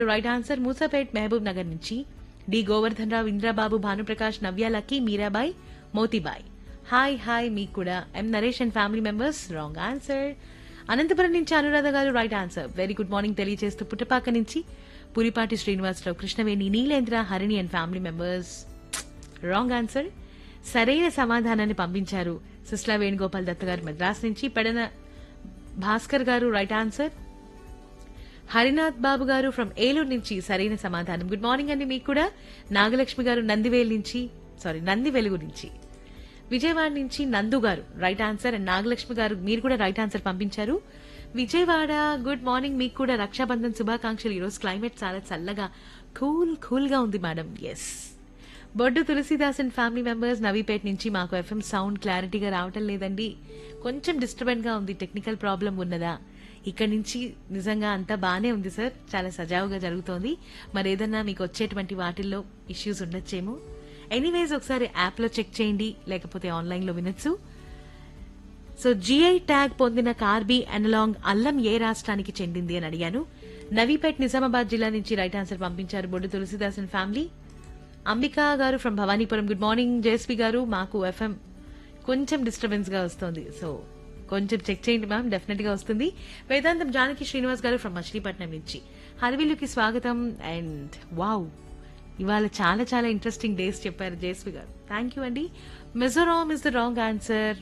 right answer Moosapet Mahabubnagar నుంచి D Govardhan Rao Indrababu Bhanuprakash Navya lucky Meerabai Motibai hi hi మీకు కూడా M Naresh and family members wrong answer Anantapur నుంచి Anuradha garu right answer very good morning తెలియజేస్తూ పుట్టపాక నుంచి Puripati Srinivasarao Krishnaveni Neelendra Harini and family members wrong answer సరైన సమాధానాన్ని పంపించారు సిస్లా వేణుగోపాల్ దత్త గారు మద్రాస్ నుంచి పెడన భాస్కర్ గారు రైట్ ఆన్సర్ హరినాథ్ బాబు గారు ఫ్రమ్ ఏలూరు నుంచి సరైన సమాధానం గుడ్ మార్నింగ్ అండి మీకు కూడా నాగలక్ష్మి గారు నందివేల్ నుంచి సారీ నంది వెలుగు నుంచి విజయవాడ నుంచి నందు గారు రైట్ ఆన్సర్ అండ్ నాగలక్ష్మి గారు మీరు కూడా రైట్ ఆన్సర్ పంపించారు విజయవాడ గుడ్ మార్నింగ్ మీకు కూడా రక్షాబంధన్ శుభాకాంక్షలు ఈరోజు క్లైమేట్ చాలా చల్లగా కూల్ కూల్ గా ఉంది madam S Boddu Tulasidas and family members Navipet నుంచి మాకు ఎఫ్ఎం సౌండ్ క్లారిటీగా రావటం లేదండి కొంచెం డిస్టర్బెంట్ గా ఉంది టెక్నికల్ ప్రాబ్లం ఉన్నదా ఇక్కడ నుంచి నిజంగా అంతా బానే ఉంది సార్ చాలా సజావుగా జరుగుతోంది మరి ఏదన్నా మీకు వచ్చేటువంటి వాటిల్లో ఇష్యూస్ ఉండొచ్చేమో ఎనీవేస్ ఒకసారి యాప్ లో చెక్ చేయండి లేకపోతే ఆన్లైన్ లో వినొచ్చు సో జిఐ ట్యాగ్ పొందిన కార్బీ అనలాంగ్ అల్లం ఏ రాష్ట్రానికి చెందింది అని అడిగాను నవీపేట్ నిజామాబాద్ జిల్లా నుంచి రైట్ ఆన్సర్ పంపించారు Boddu Tulasidas and family Ambika garu from Bhavanipuram good morning Jayashree garu మాకు ఎఫ్ఎం కొంచెం డిస్టర్బెన్స్ గా వస్తుంది సో కొంచెం చెక్ చేయండి మ్యామ్ డెఫినెట్ గా వస్తుంది వేదాంతం జానకి శ్రీనివాస్ గారు ఫ్రమ్ మచిలీపట్నం నుంచి హరివిల్లుకి స్వాగతం అండ్ వావ్ ఇవాళ చాలా చాలా ఇంట్రెస్టింగ్ డేస్ చెప్పారు జయశ్రీ గారు థ్యాంక్ యూ అండి Mizoram is the wrong answer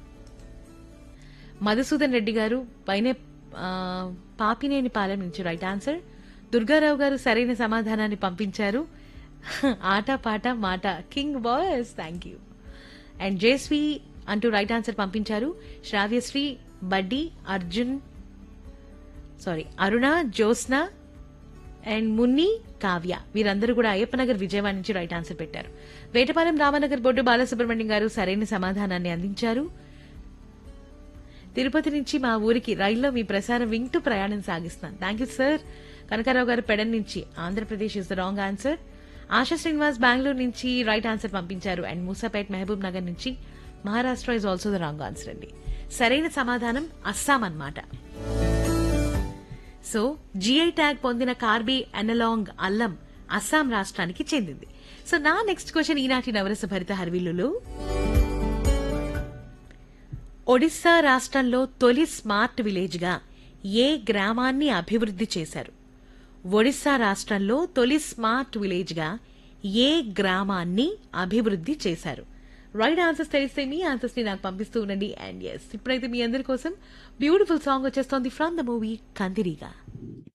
Madhusudan Reddy garu పైనే ఆ, పాపినేని పాలెం నుంచి రైట్ ఆన్సర్ దుర్గారావు గారు సరైన సమాధానాన్ని పంపించారు ఆట పాట మాట king boys thank you and జేస్వి అంటూ రైట్ ఆన్సర్ పంపించారు Sravyasri buddy Arjun sorry Aruna Jyotsna and Munni Kavya వీరందరూ కూడా అయ్యప్పనగర్ విజయవాడ నుంచి రైట్ ఆన్సర్ పెట్టారు వేటపాలెం రామనగర్ బొడ్డు బాలసుబ్రహ్మణ్యం గారు సరైన సమాధానాన్ని అందించారు తిరుపతి నుంచి మా ఊరికి రైల్లో మీ ప్రసారం వింటూ ప్రయాణం సాగిస్తాను thank you sir Kanakarao garu Pedana నుంచి Andhra Pradesh is the wrong answer Asha Srinivas Bengaluru నుంచి రైట్ ఆన్సర్ పంపించారు అండ్ మూసాపేట్ మహబూబ్ నగర్ నుంచి Maharashtra is also the wrong answer అండి సరైన సమాధానం అస్సాం అన్నమాట సో జిఐ ట్యాగ్ పొందిన కార్బీ అనలాంగ్ అల్లం అస్సాం రాష్ట్రానికి చెందింది సో నా నెక్స్ట్ క్వశ్చన్ ఈనాటి నవరస భరిత హర్విల్లులో ఒడిశా రాష్ట్రంలో తొలి స్మార్ట్ విలేజ్ గా ఏ గ్రామాన్ని అభివృద్ధి చేశారు ఒడిశా రాష్ట్రంలో తొలి స్మార్ట్ విలేజ్ గా ఏ గ్రామాన్ని అభివృద్ధి చేశారు రైట్ ఆన్సర్స్ తెలిస్తే మీ ఆన్సర్స్ ని నాకు పంపిస్తూ ఉండండి అండ్ ఎస్ ఇప్పుడైతే మీ అందరి కోసం బ్యూటిఫుల్ సాంగ్ వచ్చేస్తోంది ఫ్రమ్ ద మూవీ కందిరీగా